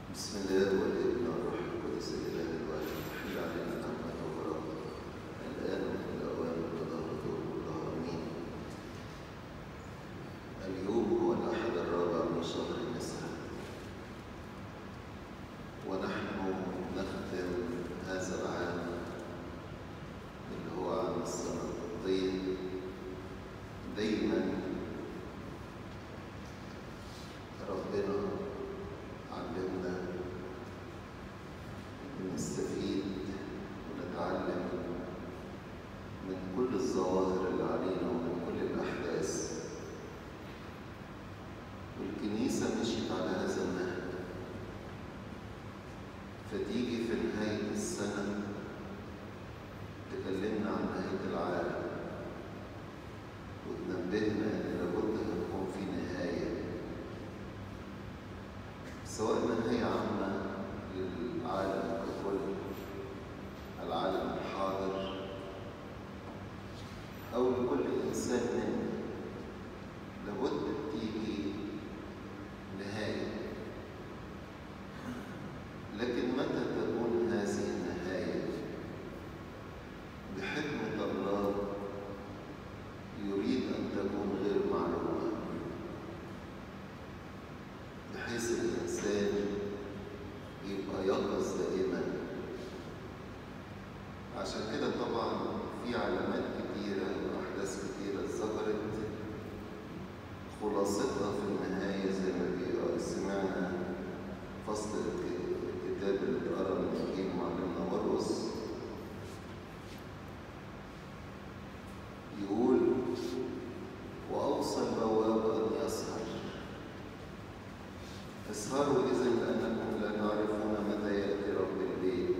بسم الله والابن والروح القدس الاله الواحد حل علينا نعمته وبركاته الان وفي الاوان وظهر كلها امين اليوم هو الاحد الرابع من شهر النساء ونحن نختم هذا العام اللي هو عام السنه القبطيه دايما ربنا علمنا نستفيد ونتعلم من كل الظواهر اللي علينا ومن كل الأحداث والكنيسة مشيت على هذا النهج فتيجي في نهاية السنة تكلمنا عن نهاية العالم وتنبهنا إن لابد هتكون في نهاية سواء نهاية عامة للعالم ككل العالم الحاضر أو لكل إنسان منا لابد تيجي نهاية لكن متى تكون هذه النهاية بحكمة الله يريد أن تكون غير معلومة بحيث الإنسان يبقى يقظ دائما عشان كده طبعا في علامات كتيرة وأحداث كتيرة ظهرت خلاصتها في النهاية زي ما بيقرا سمعنا فصل الكتاب اللي اتقرا من إنجيل معلمنا مرقس يقول وأوصى البواب أن يسهر اسهروا إذا لأنكم لا تعرفون متى يأتي رب البيت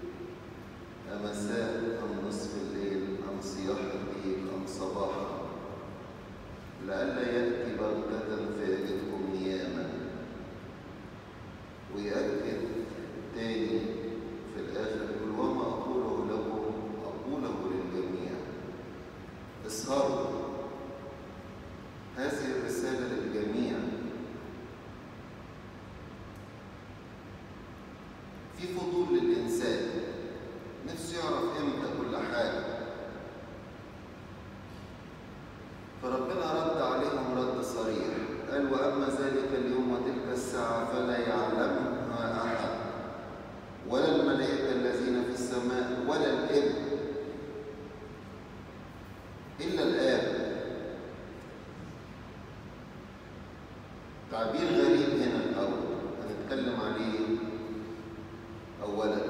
أمساء أم نصف الليل أم صياح الليل أم صباحا لئلا يأتي بغتة فيجدكم نياما ويأكد تاني في الآخر يقول وما أقوله لكم أقوله للجميع اسهروا هذه الرسالة للجميع في فضول للإنسان نفسه يعرف إمتى كل حاجة فربنا رد عليهم رد صريح قال وأما ذلك اليوم وتلك الساعة فلا يعلمها أحد ولا الملائكة الذين في السماء ولا الابن إلا الآب تعبير غريب هنا الأول هنتكلم عليه أولا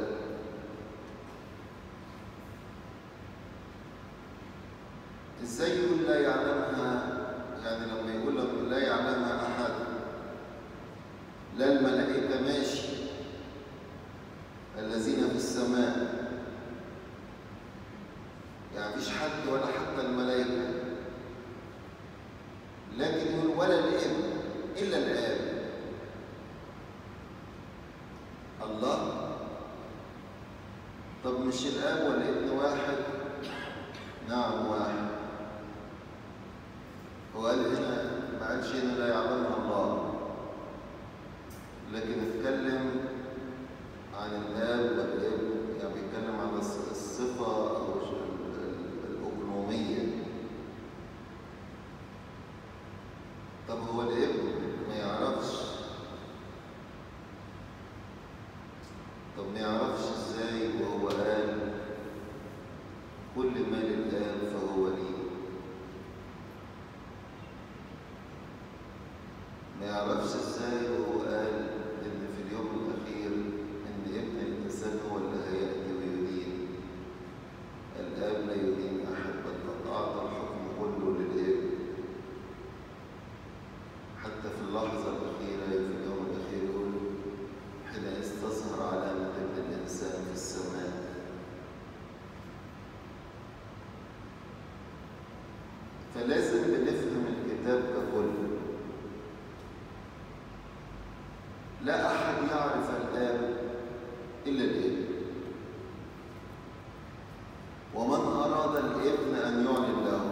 إزاي يقول لا يعلمها يعني لما يقول لك لا يعلمها أحد لا الملائكة ماشي الذين في السماء يعني مفيش حد ولا حتى الملائكة لكن يقول ولا الابن إلا الآب الله طب مش الآب والابن واحد نعم واحد هو قال هنا ما قالش هنا لا يعلمها الله لكن اتكلم عن الآب والابن يعني بيتكلم عن الصفة أو الأجنومية طب هو الابن ما يعرفش طب ما يعرفش ازاي وهو قال كل ما للآب فهو لي ما يعرفش ازاي وهو قال ان في اليوم الاخير ان ابن الانسان هو اللي هياتي ويدين الاب لا يدين احد بل قد اعطى الحكم كله للابن حتى في اللحظه الاخيره في اليوم الاخير يقول حينئذ تظهر علامه ابن الانسان في السماء فلازم بنفهم الكتاب ككل لا أحد يعرف الآب إلا الابن ومن أراد الابن أن يعلن له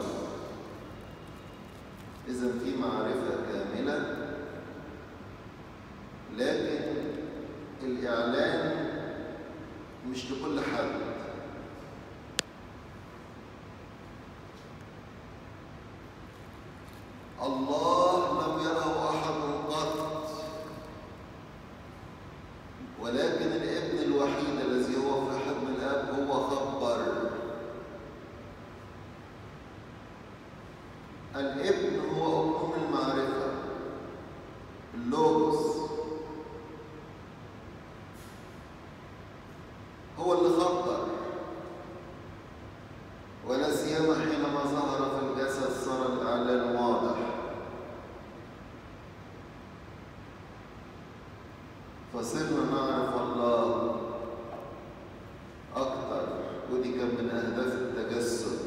إذا في معرفة كاملة لكن الإعلان مش لكل حد الله لم يره أحد قط ولكن الابن الوحيد الذي هو في حضن الآب هو خبر الابن هو أم المعرفة اللوغوس هو اللي خبر ولا سيما حينما ظهر في الجسد صار الإعلان واضح فصرنا نعرف الله أكثر ودي كان من أهداف التجسد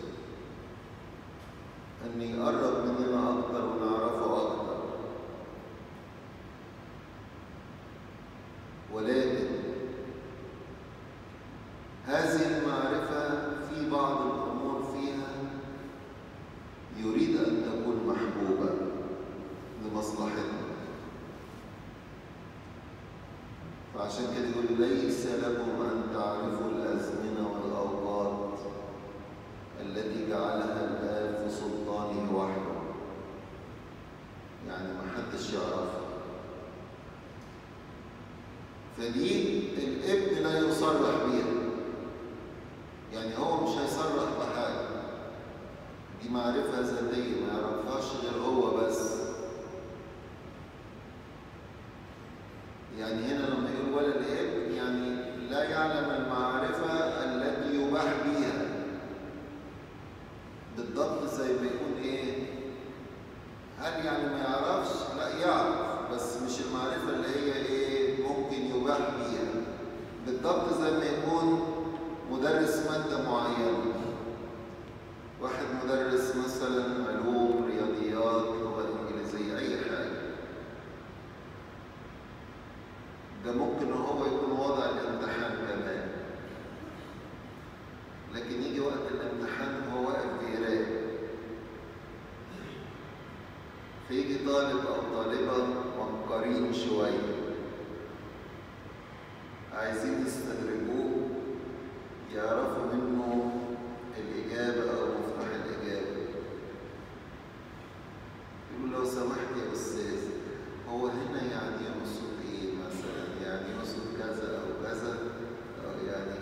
أن يقرب مننا أكثر ونعرفه أكثر ولكن هذه المعرفة في بعض الأمور فيها يريد أن تكون محبوبة لمصلحتنا فعشان كده يقول ليس لكم أن تعرفوا الأزمنة والأوقات التي جعلها الآب في سلطانه وحده يعني ما حدش يعرفها فدي الابن لا يصرح بيها يعني هو مش هيصرح بحاجة دي معرفة ذاتية ما يعرفهاش غير هو بس يعني هنا لما يقول ولا الابن يعني لا يعلم المعرفة التي يباح بها بالضبط زي ما يكون ايه هل يعني ما يعرفش لا يعرف بس مش المعرفة اللي هي ايه ممكن يباح بيها بالضبط زي ما يكون مدرس مادة معينة واحد مدرس مثلا علوم رياضيات لغة إنجليزية أي حاجة ده ممكن هو يكون واضع الامتحان كمان لكن يجي وقت الامتحان هو واقف بيراقب فيجي طالب أو طالبة مفكرين شوية عايزين يستدرجوه يعرفوا منه الإجابة أو مفتاح الإجابة يقول لو سمحت يا أستاذ هو هنا يعني يقصد إيه مثلا يعني يقصد كذا أو كذا أو يعني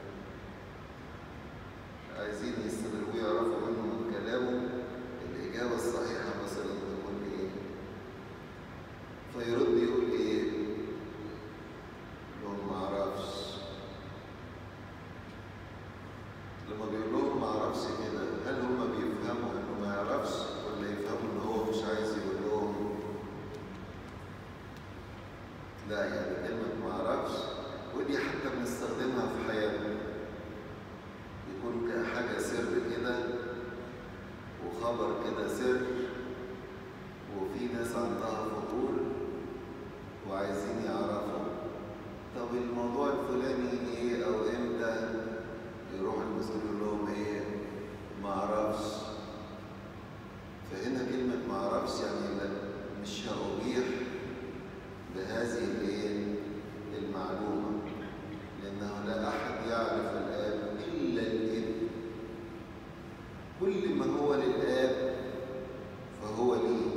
عايزين يستدرجوه يعرفوا منه من كلامه الإجابة الصحيحة مثلا تكون إيه فيرد يقول إيه لهم ما أعرفش لما بيقول لهم ما اعرفش كده هل هم بيفهموا انه ما يعرفش ولا يفهموا ان هو مش عايز يقول لهم لا يعني كلمة ما اعرفش ودي حتى بنستخدمها في حياتنا يكون كحاجة سر كده وخبر كده سر وفي ناس عندها فضول وعايزين يعرفوا طب الموضوع الفلاني ايه او امتى يروح المسؤول يقول لهم ايه ما اعرفش فهنا كلمة ما اعرفش يعني لا مش هأبيح بهذه الايه المعلومة لأنه لا أحد يعرف الآب إلا الابن كل ما هو للآب فهو ليه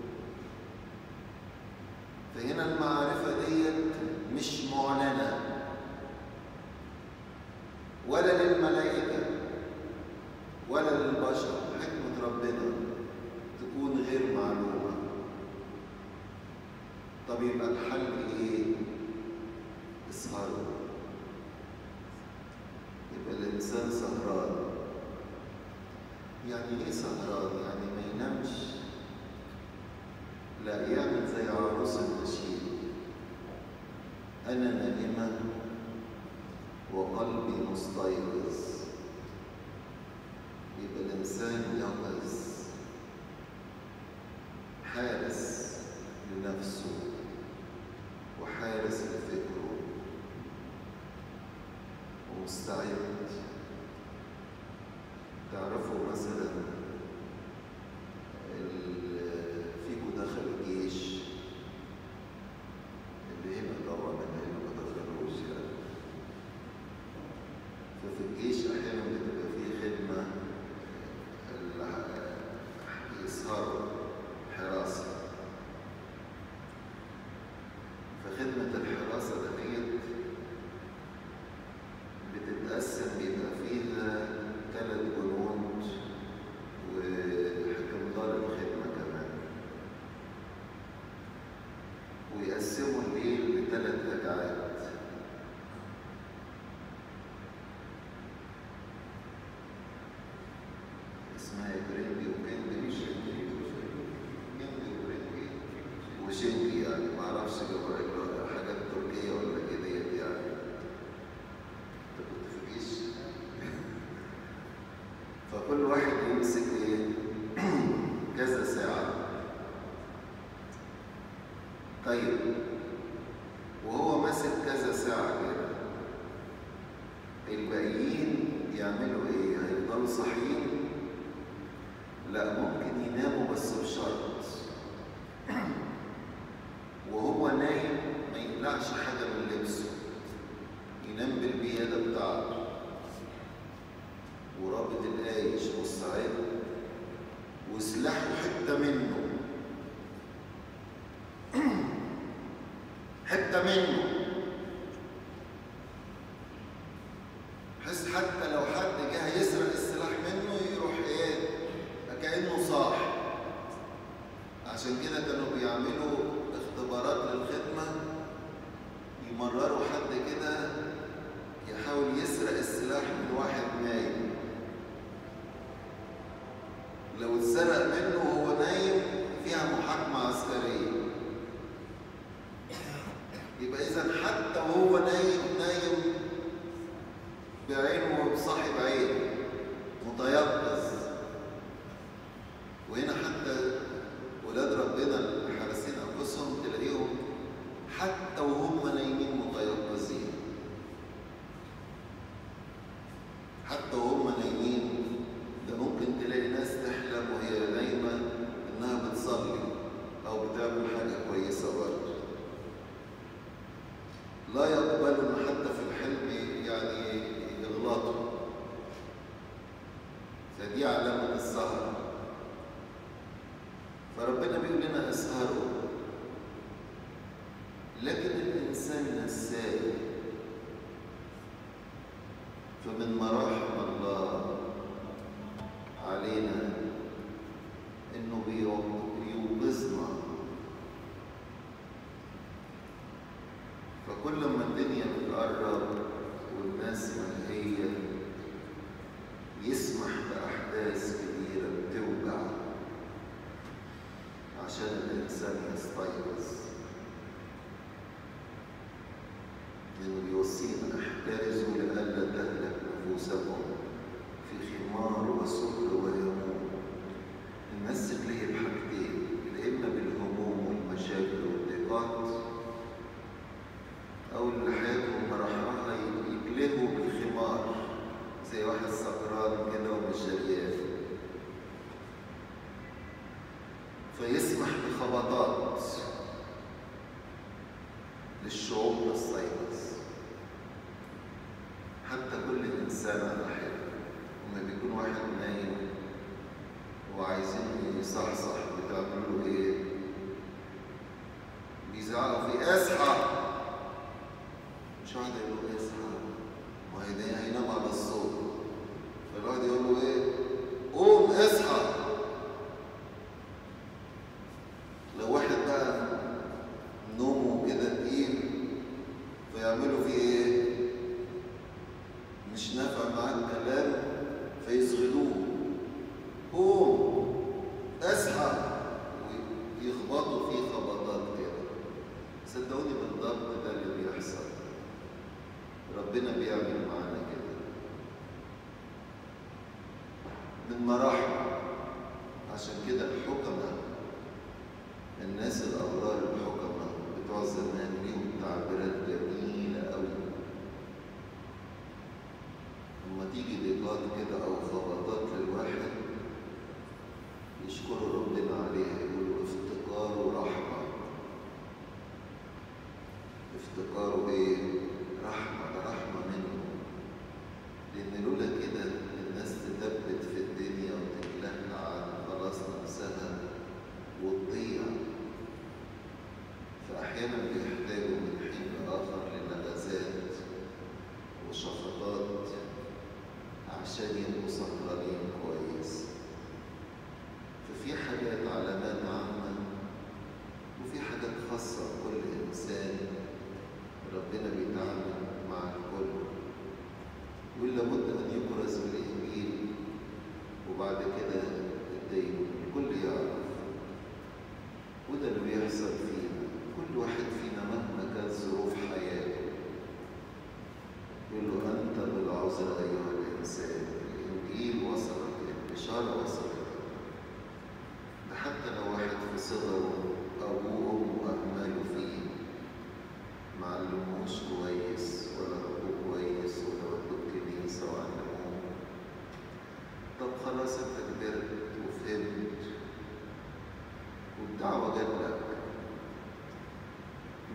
فهنا المعرفة ديت مش معلنة ولا للملائكة ولا للبشر حكمة ربنا تكون غير معلومة طب يبقى الحل ايه؟ اسهروا يبقى الإنسان سهران يعني ايه سهران؟ يعني ما ينامش لا يعمل زي عروس النشيد أنا نائمة وقلبي مستيقظ يبقى الإنسان يقظ حارس لنفسه وحارس لفكره ومستعد تعرفوا مثلا ال- فيكو دخل الجيش اللي هنا طبعا ويقسموا الليل لثلاث ركعات اسمها برينجي وكندي مش كندي وبرينجي وشنجي يعني ما اعرفش جبر حاجات تركيه ولا كده يعني انت كنت في الجيش فكل واحد يمسك ايه كذا ساعه طيب وهو ماسك كذا ساعه كده الباقيين يعملوا ايه هيفضلوا صاحيين لا ممكن يناموا بس بشرط وهو نايم ما يقلعش حاجه من لبسه ينام بالبياده بتاعته ورابط القايش والصعيد وسلاحه حته منه حته منه بحيث حتى لو حد جه يسرق السلاح منه يروح ايه كانه صاح عشان كده كانوا بيعملوا اختبارات للخدمه يمرروا حد كده يحاول يسرق السلاح من واحد نايم لو اتسرق منه وهو نايم فيها محاكمة عسكرية يبقى إذا حتى وهو نايم نايم بعينه وبصاحب عين متيقظ وهنا حتى ولاد ربنا الحارسين أنفسهم تلاقيهم حتى وهم نايمين متيقظين حتى وهم نايمين ده ممكن تلاقي ناس تحلم وهي نايمة إنها بتصلي أو بتعمل حاجة كويسة برضه لا يقبلون حتى في الحلم يعني يغلطوا فدي علامة السهر فربنا بيقول لنا اسهروا لكن الإنسان نساء فمن مراحم الله علينا انه بيوقظنا فكل ما الدنيا بتقرب والناس ملهية يسمح بأحداث كبيرة بتوجع عشان الإنسان يستيقظ لأنه بيوصينا احترزوا لئلا تهلك نفوسكم في خمار وسكر وهموم الناس تلاقي بحاجتين يا اما بالهموم والمشاكل والضيقات او اللي حياتهم مرحلها يقلبوا بالخمار زي واحد سكران كده ومش دريان فيسمح بخبطات للشعوب تستيقظ حتى كل انسان على حده لما بيكون واحد نايم وعايزين يصحصح بتعملوا له ايه؟ بيزعقوا فيه اصحى مش واحد يقول له اصحى ما هي ده هينام على الصوت فالواحد يقول له ايه؟ قوم اصحى لو واحد بقى نومه كده تقيل فيعملوا فيه ايه؟ مش نافع معاه الكلام فيصغدوه قوم اصحى ويخبطوا فيه خبطات كده صدقوني بالضبط ده اللي بيحصل ربنا بيعمل معانا كده من مراحل عشان كده الحكمة الناس الأبرار الحكمة بتوع زمان ليهم تعبيرات جميلة أوي لما تيجي ضيقات كده أو خبطات للواحد يشكروا ربنا عليها يقولوا افتقاره رحمة افتقاره ايه؟ رحمة ده رحمة منه لأن لولا كده الناس تثبت في الدنيا وتتلهى عن خلاص نفسها وتضيع فأحيانا بيحتاجوا من حين لآخر لنغزات وشفقات عشان يبقوا سهرانين كويس ففي حاجات علامات عامة وفي حاجات خاصة بكل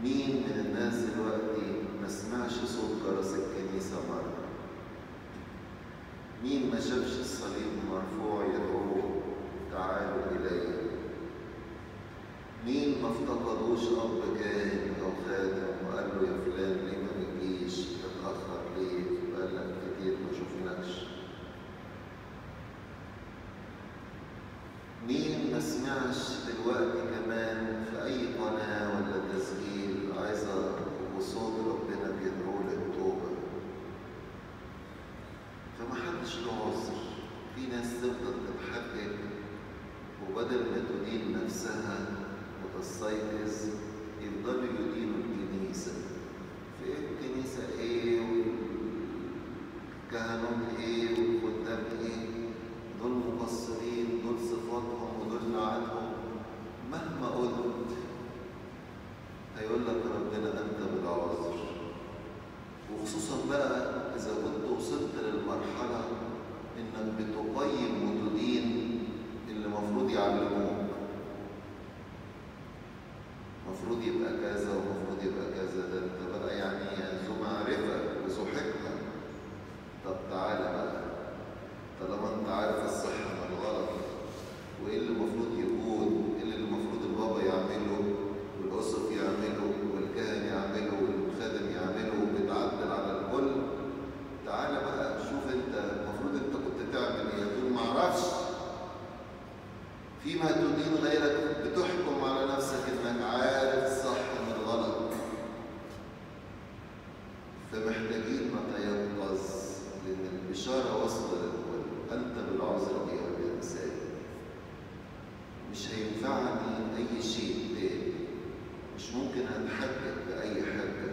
مين من الناس دلوقتي ما سمعش صوت جرس الكنيسة مرة؟ مين ما شافش الصليب مرفوع يدعوه تعالوا إلي؟ مين ما افتقدوش أب كاهن أو خادم وقال له يا فلان ليه ما بتجيش؟ متأخر ليه؟ بقالك كتير ما شفناكش. مين ما سمعش دلوقتي كمان في أي قناة ولا تسجيل عايزة وصوت ربنا بيدعو للتوبة فما حدش له عذر في ناس تفضل تتحجج وبدل ما تدين نفسها وتستيقظ يفضلوا يدينوا الكنيسة في إيه الكنيسة ايه والكهنوت ايه والخدام ايه دول مقصرين دول صفاتهم ودول نوعاتهم مهما قلت هيقول لك ربنا انت بالعذر وخصوصا بقى اذا كنت وصلت للمرحله انك بتقيم وتدين اللي المفروض يعلموك المفروض يبقى كذا ومفروض يبقى كذا ده انت بقى يعني ذو معرفه وذو حكمه طب تعالى بقى طالما انت عارف الصح من الغلط وايه اللي المفروض يكون ايه اللي المفروض البابا يعمله والاسقف يعمله والكاهن يعمله والخادم يعمله وبتعدل على الكل تعالى بقى شوف انت المفروض انت كنت تعمل ايه تقول ما اعرفش فيما تدين غيرك بتحكم على نفسك انك عارف صح من غلط فمحتاجين نتيقظ لان البشاره واصله للكل انت بالعذر ايها الانسان مش هينفعني اي شيء تاني مش ممكن اتحجج باي حاجه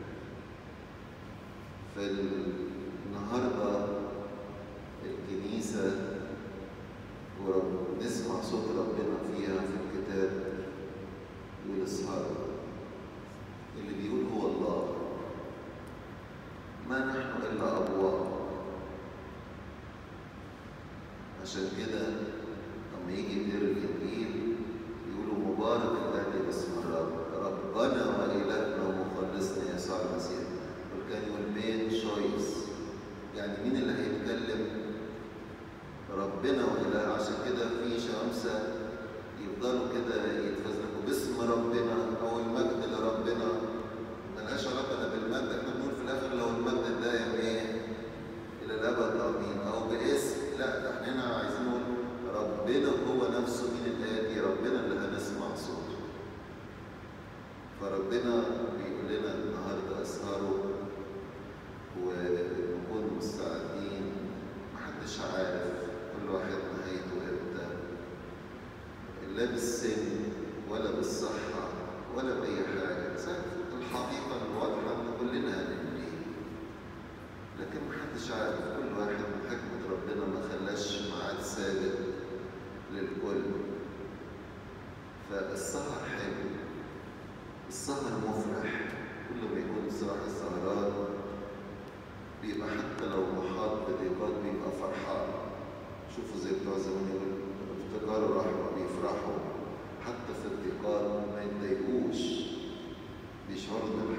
فالنهارده الكنيسه ورب نسمع صوت ربنا فيها في الكتاب والاسهار اللي بيقول هو الله ما نحن الا ابواب عشان كده لما يجي يدير الانجيل يقولوا مبارك الذي باسم الرب ربنا والهنا ومخلصنا يسوع المسيح وكان يقول مين شويس يعني مين اللي هيتكلم ربنا وإله عشان كده في شمسة يفضلوا كده يتفزلكوا باسم ربنا أو المجد لربنا ملهاش علاقة لا بالمجد احنا بنقول في الآخر لو المجد دايم إيه إلى الأبد آمين أو باسم لا ده احنا هنا عايزين نقول ربنا هو نفسه مين الآتي ربنا اللي هنسمع صوته فربنا بيقول لنا النهارده اسهروا ونكون مستعدين محدش عارف كل واحد نهايته امتى لا بالسن ولا بالصحة ولا بأي حاجة ساعة الحقيقة الواضحة إن كلنا هنملي لكن محدش عارف كل واحد من حكمة ربنا ما خلاش ميعاد ثابت للكل فالسهر حلو السهر مفرح كل ما يكون صاحي السهران بيبقى حتى لو محاط بضيقات بيبقى فرحان شوفوا زي بتوع زمان يقول افتكروا رحمة بيفرحوا حتى في الضيقات ما يتضايقوش بيشعروا ان